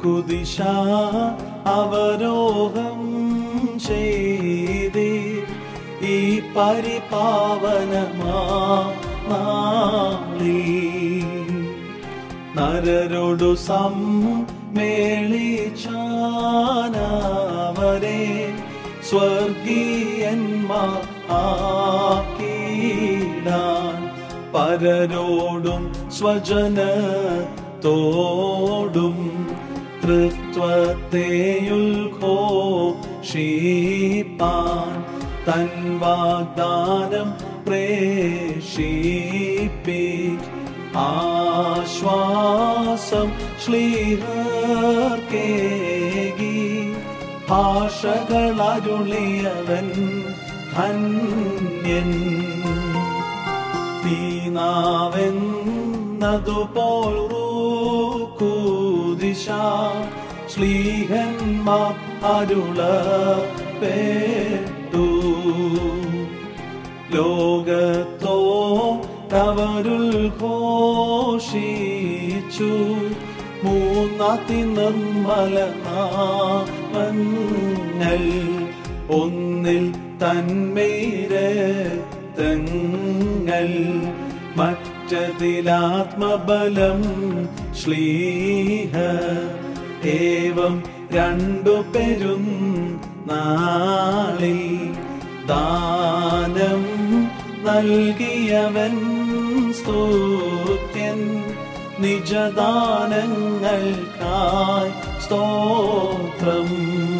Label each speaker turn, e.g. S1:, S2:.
S1: കുദിശ അവരോഹം ചെയ്തേ ഈ പരിപാവനമാ നാളിൽ നരരോടു സമ്മേളിച്ചാനവരെ സ്വർഗീയന്മാർ ആക്കിടാൻ പരരോടും സ്വജനത്തോടും തൃത്വത്തെയുൽഘോഷിപ്പാൻ തൻ വാഗ്ദാനം പ്രേഷിപ്പി ആശ്വാസം ശ്ലീഹർക്കേകി ഭാഷകളരുളിയവൻ ധന്യൻ തീനാവെന്നതുപോൽ കൂദിശ ശ്ലീഹന്മാർ അരുള പേട്ടു ലോകത്തോ തവരുൽ ഘോഷിച്ചു മൂന്നാത്തി നിർമ്മലനാമങ്ങൾ ഒന്നിൽ തന്മേരത്തങ്ങൾ മറ്റതിലാത്മബലം ശ്ലീഹ ഏവം രണ്ടു പെരും നാളിൽ ദാനം നൽകിയവൻ സ്തുത്യൻ നിജദാനങ്ങൾക്കായി സ്തോത്രം